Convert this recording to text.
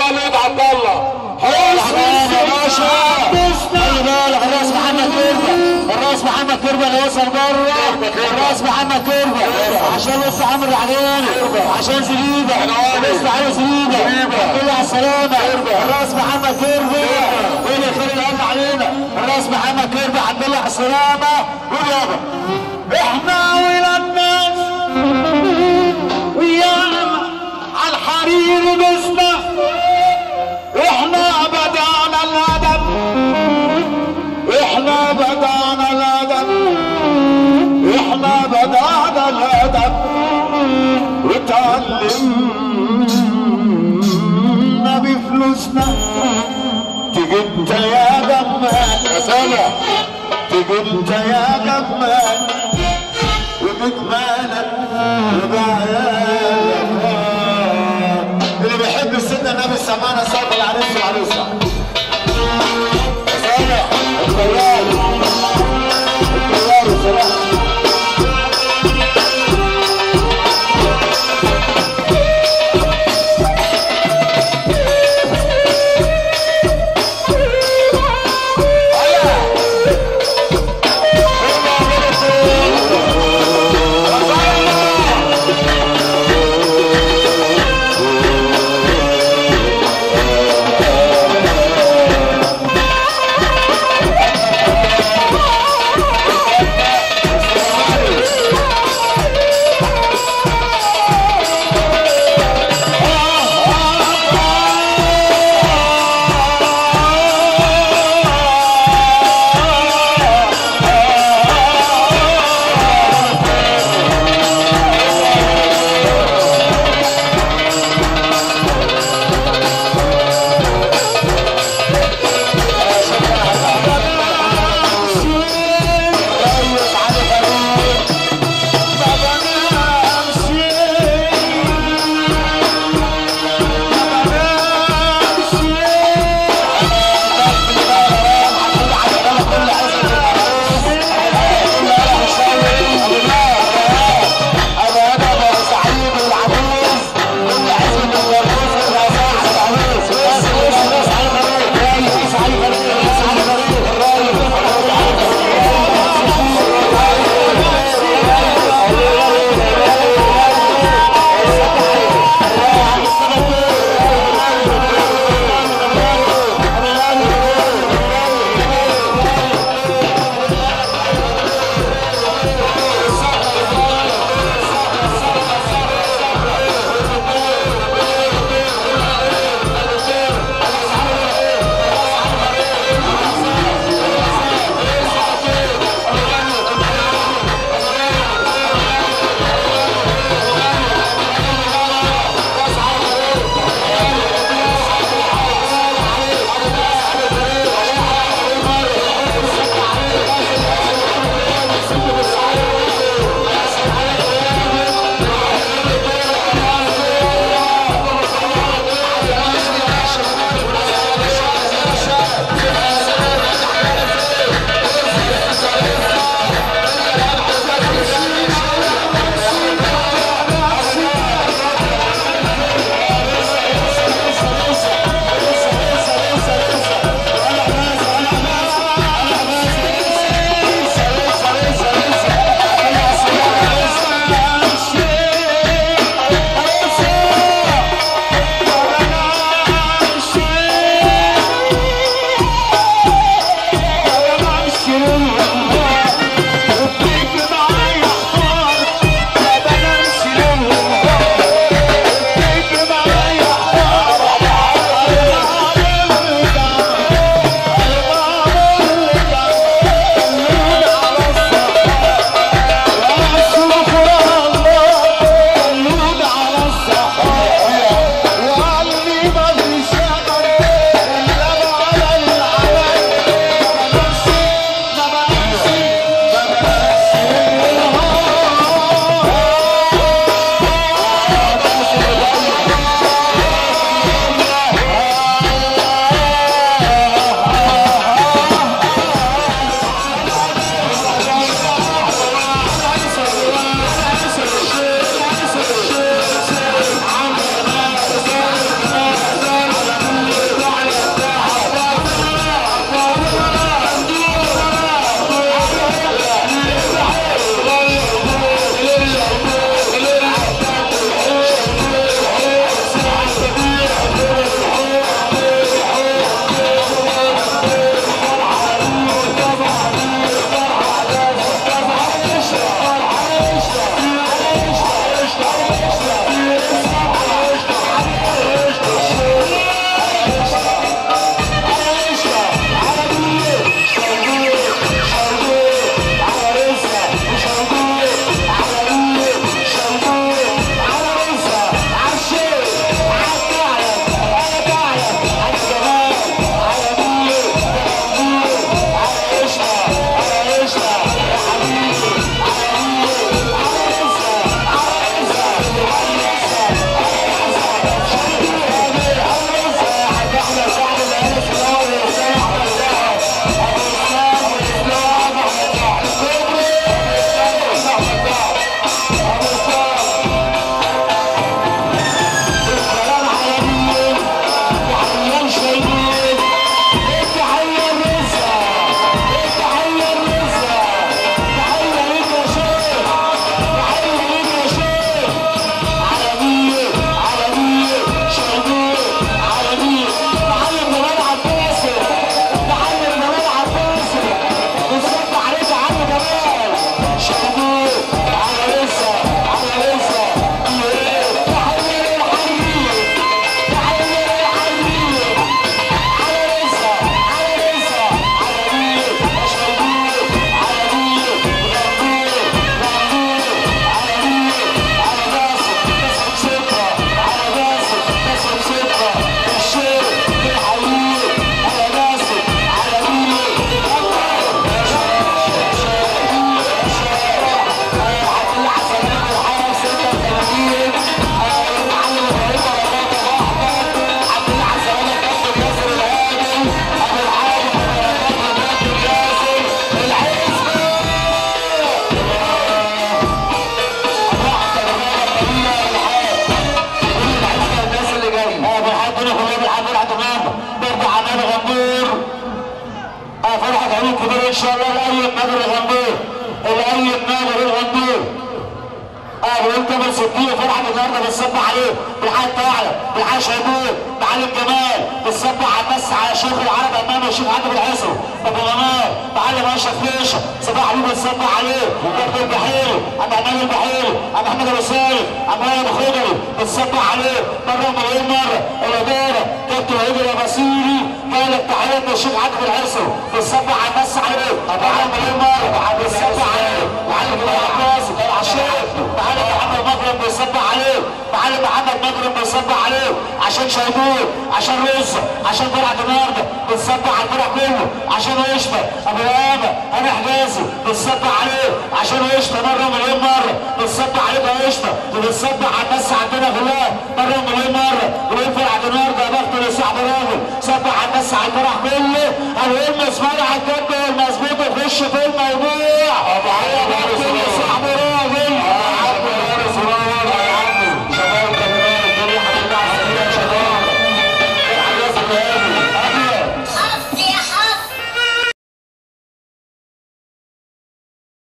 خالد عبد الله حسن يا باشا السيد خلي بالك الراس محمد كربة الراس محمد كربة اللي وصل بره الراس محمد كربة عشان لسه عمرو العجاني عشان زبيبة لسه على زبيبة كل على السلامة الراس محمد كربة وين الخير اللي قال علينا الراس محمد كربة الحمد لله على السلامة قول يابا احنا ولادنا ويانا على الحرير بسنا احنا بدعنا الادب احنا بدعنا الادب احنا بدعنا الادب وتعلمنا بفلوسنا تيجي انت يا جمال يا سامع تيجي انت يا جمال وبجمالك وبعيالك اللي بيحب سيدنا النبي سمعنا صوت العريس والعروسه سامع الطيار الطيار الصراحه الكبير ان شاء الله لاي نادر الغندور لاي نادر الغندور اه وانت من ستين فرحة النهارده بتصبح عليه بالحاج طاعلة بالحاج شيبون معلم جمال بتصبح على الناس على شيخ العرب امام الشيخ عادل العيسو ابو غمار معلم اشرف فيشه صباح حبيب بتصبح عليه كابتن البحيري ابو عماد البحيري ابو احمد ابو سالم ابو وائل ابو خضري بتصبح عليه مره مليون مره الاداره كابتن وحيد الاباسيري قال لك تحياتنا الشيخ عادل العيسو بتصبح على الناس عليه مره مليون مره بتصبح عليه معلم العباس الشيخ معلم محمد مكرم بيصبح عليه معلم محمد مكرم بيصبح عليه عشان شيبون عشان رزة عشان فرع النهارده بتصبح على الفرع كله عشان قشطه ابو يابا انا حجازي بتصبح عليه عشان قشطه مره مليون مره بتصبح عليك يا قشطه وبتصبح على الناس عندنا كلها مره مليون مره وليه فرع النهارده يا بخت اللي صاحب راجل صبح على الناس على الفرع كله هنقول مسمار على الجد والمظبوط وخش في الموضوع